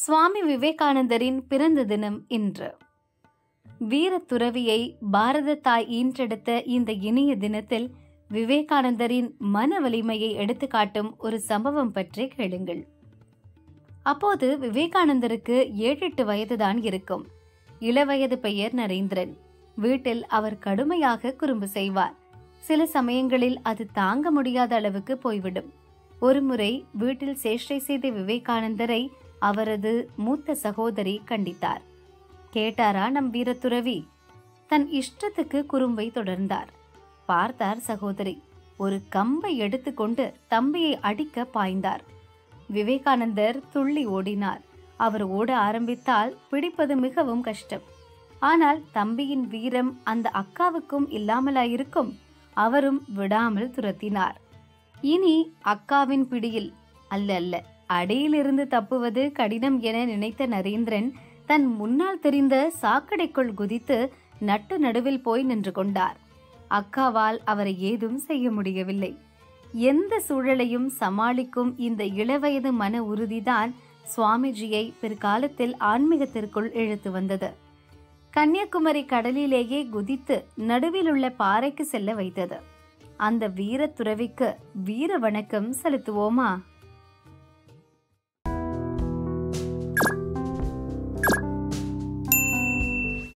சுவாமி விவேகானந்தரின் பிறந்த தினம் இன்று வீர துறவியை பாரத தாய் ஈன்றெடுத்த இந்த இனிய தினத்தில் விவேகானந்தரின் மன வலிமையை எடுத்துக்காட்டும் ஒரு சம்பவம் பற்றி கேளுங்கள் அப்போது விவேகானந்தருக்கு ஏழு எட்டு வயதுதான் இருக்கும் இளவயது பெயர் நரேந்திரன் வீட்டில் அவர் கடுமையாக குறும்பு செய்வார் சில சமயங்களில் அது தாங்க முடியாத அளவுக்கு போய்விடும் ஒருமுறை வீட்டில் சேஷ்டை செய்த விவேகானந்தரை அவரது மூத்த சகோதரி கண்டித்தார் கேட்டாரா நம் வீரத்துறவி தன் இஷ்டத்துக்கு குறும்பை தொடர்ந்தார் பார்த்தார் சகோதரி ஒரு கம்பை எடுத்துக்கொண்டு தம்பியை அடிக்க பாய்ந்தார் விவேகானந்தர் துள்ளி ஓடினார் அவர் ஓட ஆரம்பித்தால் பிடிப்பது மிகவும் கஷ்டம் ஆனால் தம்பியின் வீரம் அந்த அக்காவுக்கும் இல்லாமலாயிருக்கும் அவரும் விடாமல் துரத்தினார் இனி அக்காவின் பிடியில் அல்ல அல்ல அடியிலிருந்து தப்புவது கடினம் என நினைத்த நரேந்திரன் தன் முன்னால் தெரிந்த சாக்கடைக்குள் குதித்து நட்டு நடுவில் போய் நின்று கொண்டார் அக்காவால் அவரை ஏதும் செய்ய முடியவில்லை எந்த சூழலையும் சமாளிக்கும் இந்த இளவயது மன உறுதிதான் சுவாமிஜியை பிற்காலத்தில் ஆன்மீகத்திற்குள் இழுத்து வந்தது கன்னியாகுமரி கடலிலேயே குதித்து நடுவில் உள்ள பாறைக்கு செல்ல வைத்தது அந்த வீர துறவிக்கு வீர வணக்கம் செலுத்துவோமா